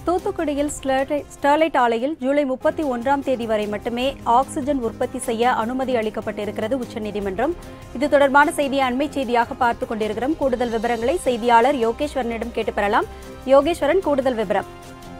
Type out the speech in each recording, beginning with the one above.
தூத்துக்குடியில் ஸ்டெர்லை- ஸ்டெர்லைட் ஆலையில் ஜூலை முப்பத்தி ஒன்றாம் தேதி வரை மட்டுமே ஆக்ஸிஜன் உற்பத்தி செய்ய அனுமதி அளிக்கப்பட்டிருக்கிறது உச்சநீதிமன்றம் இது தொடர்பான செய்தியை அண்மை செய்தியாக பார்த்துக் கொண்டிருக்கிறோம் கூடுதல் விவரங்களை செய்தியாளர் யோகேஸ்வரனிடம் கேட்டு பெறலாம் யோகேஸ்வரன் கூடுதல் விவரம்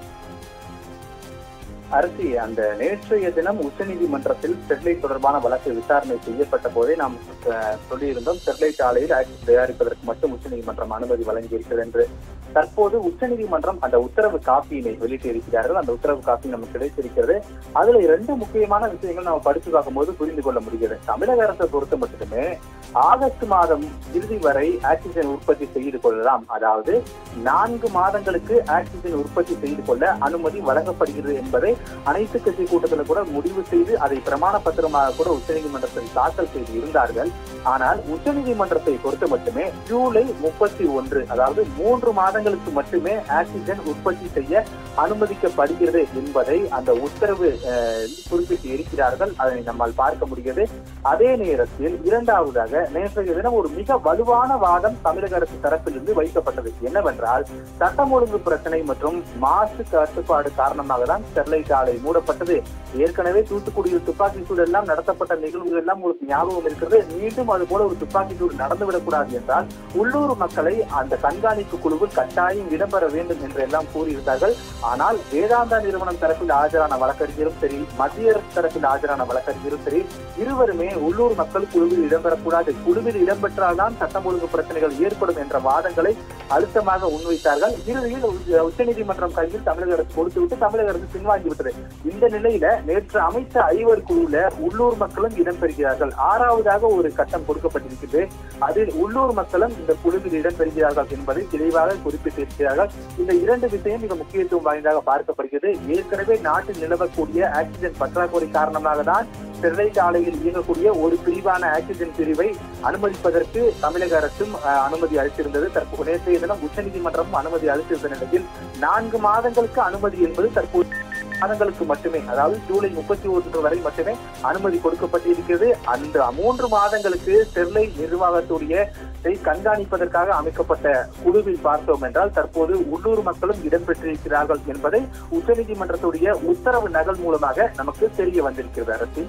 அரசி அந்த நேற்றைய தினம் உச்சநீதிமன்றத்தில் ஸ்டெர்லைட் தொடர்பான வழக்கு விசாரணை செய்யப்பட்ட போதே நாம் அஹ், சொல்லியிருந்தோம் ஸ்டெர்லைட் ஆலையில் ஆக்சிஜன் தயாரிப்பதற்கு மட்டும் உச்சநீதிமன்றம் அனுமதி வழங்கியிருக்கிறது என்று தற்போது உச்சநீதிமன்றம் அந்த உத்தரவு காப்பியினை வெளியிட்டிருக்கிறார்கள் அந்த உத்தரவு காப்பி நமக்கு கிடைத்திருக்கிறது அதுல இரண்டு முக்கியமான விஷயங்கள் நம்ம படிச்சு பார்க்கும்போது புரிந்து கொள்ள முடிகிறது தமிழக அரசை பொறுத்த மட்டுமே ஆகஸ்ட் மாதம் இறுதி வரை ஆக்சிஜன் உற்பத்தி செய்து கொள்ளலாம் அதாவது நான்கு மாதங்களுக்கு ஆக்சிஜன் உற்பத்தி செய்து கொள்ள அனுமதி வழங்கப்படுகிறது என்பதை அனைத்து கட்சி கூட்டத்தில் கூட முடிவு செய்து அதை பிரமாண பத்திரமாக கூட உச்சநீதிமன்றத்தில் தாக்கல் செய்து இருந்தார்கள் ஆனால் உச்சநீதிமன்றத்தை பொறுத்த மட்டுமே ஜூலை முப்பத்தி ஒன்று அதாவது மூன்று மாதங்களுக்கு மட்டுமே ஆக்சிஜன் உற்பத்தி செய்ய அனுமதிக்கப்படுகிறது என்பதை அந்த உத்தரவு அஹ், குறிப்பிட்டு இருக்கிறார்கள் அதை நம்மால் பார்க்க முடிகிறது அதே நேரத்தில் இரண்டாவதாக நேற்றைய தினம் ஒரு மிக வலுவான வாதம் தமிழக அரசு தரப்பிலிருந்து வைக்கப்பட்டது என்னவென்றால் சட்டம் ஒழுங்கு பிரச்சனை மற்றும் மாசு கட்டுப்பாடு காரணமாக தான் ஸ்டெர்லைட் ஆலை மூடப்பட்டது ஏற்கனவே தூத்துக்குடியில் துப்பாக்கி சூடு எல்லாம் நடத்தப்பட்ட நிகழ்வுகள் எல்லாம் உங்களுக்கு ஞாபகம் இருக்கிறது மீண்டும் அது போல ஒரு துப்பாக்கி சூடு நடந்துவிடக்கூடாது என்றால் உள்ளூர் மக்களை அந்த கண்காணிப்பு குழுவில் கட்டாயம் இடம்பெற வேண்டும் என்று எல்லாம் கூறியிருந்தார்கள் ஆனால் வேதாந்தா நிறுவனம் தரப்பில் ஆஜரான வழக்கறிஞரும் சரி மத்திய அரசு தரப்பில் ஆஜரான வழக்கறிஞரும் சரி இருவருமே உள்ளூர் மக்கள் குழுவில் இடம்பெறக்கூடாது குழுவில் இடம்பெற்றால்தான் சட்டம் ஒழுங்கு பிரச்சனைகள் ஏற்படும் என்ற வாதங்களை அழுத்தமாக முன்வைத்தார்கள் இறுதியில் உச்ச- உச்சநீதிமன்றம் கையில் தமிழக அரசு கொடுத்துவிட்டு தமிழக அரசு பின்வாங்கி விட்டது இந்த நிலையில நேற்று அமைச்ச ஐவர் குழுல உள்ளூர் மக்களும் இடம்பெறுகிறார்கள் ஆறாவதாக ஒரு கட்டம் கொடுக்கப்பட்டிருக்கிறது அதில் உள்ளூர் மக்களும் இந்த குழுவில் இடம்பெறுகிறார்கள் என்பதை தெளிவாக குறிப்பிட்டிருக்கிறார்கள் இந்த இரண்டு விஷயம் மிக முக்கியத்துவம் வாய்ந்ததாக பார்க்கப்படுகிறது ஏற்கனவே நாட்டில் நிலவக்கூடிய ஆக்சிஜன் பற்றாக்குறை காரணமாக தான் ஸ்டெர்லைட் ஆலையில் இயங்கக்கூடிய ஒரு பிரிவான ஆக்சிஜன் பிரிவை அனுமதிப்பதற்கு தமிழக அரசும் அஹ், அனுமதி அளித்திருந்தது தற்போது நேற்றைய தினம் உச்சநீதிமன்றமும் அனுமதி அளித்திருந்த நிலையில் நான்கு மாதங்களுக்கு அனுமதி என்பது தற்போது மாதங்களுக்கு மட்டுமே அதாவது ஜூலை முப்பத்தி ஒன்று வரை மட்டுமே அனுமதி கொடுக்கப்பட்டிருக்கிறது அந்த மூன்று மாதங்களுக்கு ஸ்டெர்லைட் நிர்வாகத்துடைய இதை கண்காணிப்பதற்காக அமைக்கப்பட்ட குழுவில் பார்த்தோம் என்றால் தற்போது உள்ளூர் மக்களும் இடம்பெற்றிருக்கிறார்கள் என்பதை உச்சநீதிமன்றத்துடைய உத்தரவு நகல் மூலமாக நமக்கு தெரிய வந்திருக்கிறது அரசு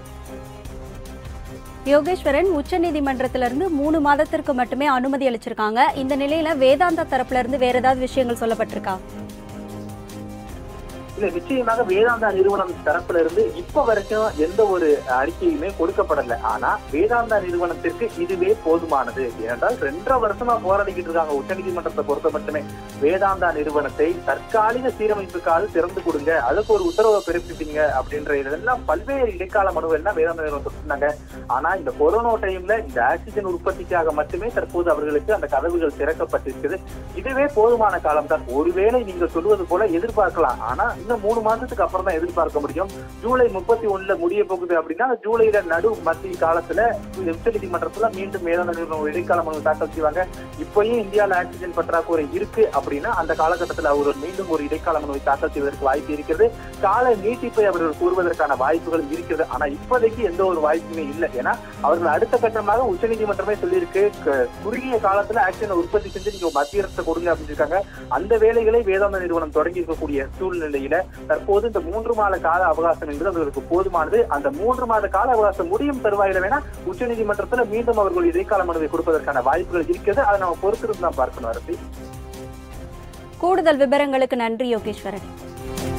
யோகேஸ்வரன் உச்சநீதிமன்றத்திலிருந்து மூணு மாதத்திற்கு மட்டுமே அனுமதி அளிச்சிருக்காங்க இந்த நிலையில வேதாந்தா தரப்புல இருந்து வேற ஏதாவது விஷயங்கள் சொல்லப்பட்டிருக்கா இல்ல நிச்சயமாக வேதாந்தா நிறுவனம் தரப்புல இருந்து இப்ப வரைக்கும் எந்த ஒரு அறிக்கையுமே கொடுக்கப்படல ஆனா வேதாந்தா நிறுவனத்திற்கு இதுவே போதுமானது ஏனென்றால் ரெண்டரை வருஷமா போராடிக்கிட்டு இருக்காங்க உச்சநீதிமன்றத்தை பொறுத்த மட்டுமே வேதாந்தா நிறுவனத்தை தற்காலிக சீரமைப்புக்காக திறந்து கொடுங்க அதுக்கு ஒரு உத்தரவை பிறப்பிட்டீங்க அப்படின்ற இதெல்லாம் பல்வேறு இடைக்கால மனுவை எல்லாம் வேதாந்தா நிறுவனம் சொன்னாங்க ஆனா இந்த கொரோனா டைம்ல இந்த ஆக்சிஜன் உற்பத்திக்காக மட்டுமே தற்போது அவர்களுக்கு அந்த கதவுகள் திறக்கப்பட்டிருக்குது இதுவே போதுமான காலம் தான் ஒருவேளை நீங்கள் சொல்வது போல எதிர்பார்க்கலாம் ஆனா இன்னும் மூணு மாசத்துக்கு அப்புறம் தான் எதிர்பார்க்க முடியும் ஜூலை முப்பத்தி ஒண்ணுல முடிய போகுது அப்படின்னா ஜூலைல நடு மத்திய காலத்துல உச்ச நீதிமன்றத்துல மீண்டும் வேதாந்த நிறுவனம் ஒரு இடைக்கால மனு தாக்கல் செய்வாங்க இப்பயும் இந்தியாவில் ஆக்சிஜன் பற்றாக்குறை இருக்கு அப்படின்னா அந்த காலகட்டத்தில் அவர் மீண்டும் ஒரு இடைக்கால மனுவை தாக்கல் செய்வதற்கு வாய்ப்பு இருக்கிறது கால நீட்டிப்பை அவர்கள் கூறுவதற்கான வாய்ப்புகள் இருக்கிறது ஆனா இப்போதைக்கு எந்த ஒரு வாய்ப்புமே இல்லை ஏன்னா அவர்கள் அடுத்த கட்டமாக உச்சநீதிமன்றமே சொல்லியிருக்கு க- குறுகிய காலத்துல ஆக்சிஜன் உற்பத்தி செஞ்சு நீங்க மத்திய அரசு கொடுங்க அப்படின்னு இருக்காங்க அந்த வேலைகளை வேதாந்த நிறுவனம் தொடங்கி இருக்கக்கூடிய சூழ்நிலையில தற்போது இந்த மூன்று மாத கால அவகாசம் என்பது அவர்களுக்கு போதுமானது அந்த மூன்று மாத கால அவகாசம் முடியும் தருவாயில வேணா உச்சநீதிமன்றத்துல மீண்டும் அவர்கள் இடைக்கால மனுவை கொடுப்பதற்கான வாய்ப்புகள் இருக்கிறது அதை நம்ம பொறுத்திருந்து தான் பார்க்கணும் அரசு கூடுதல் விவரங்களுக்கு நன்றி யோகேஸ்வரன்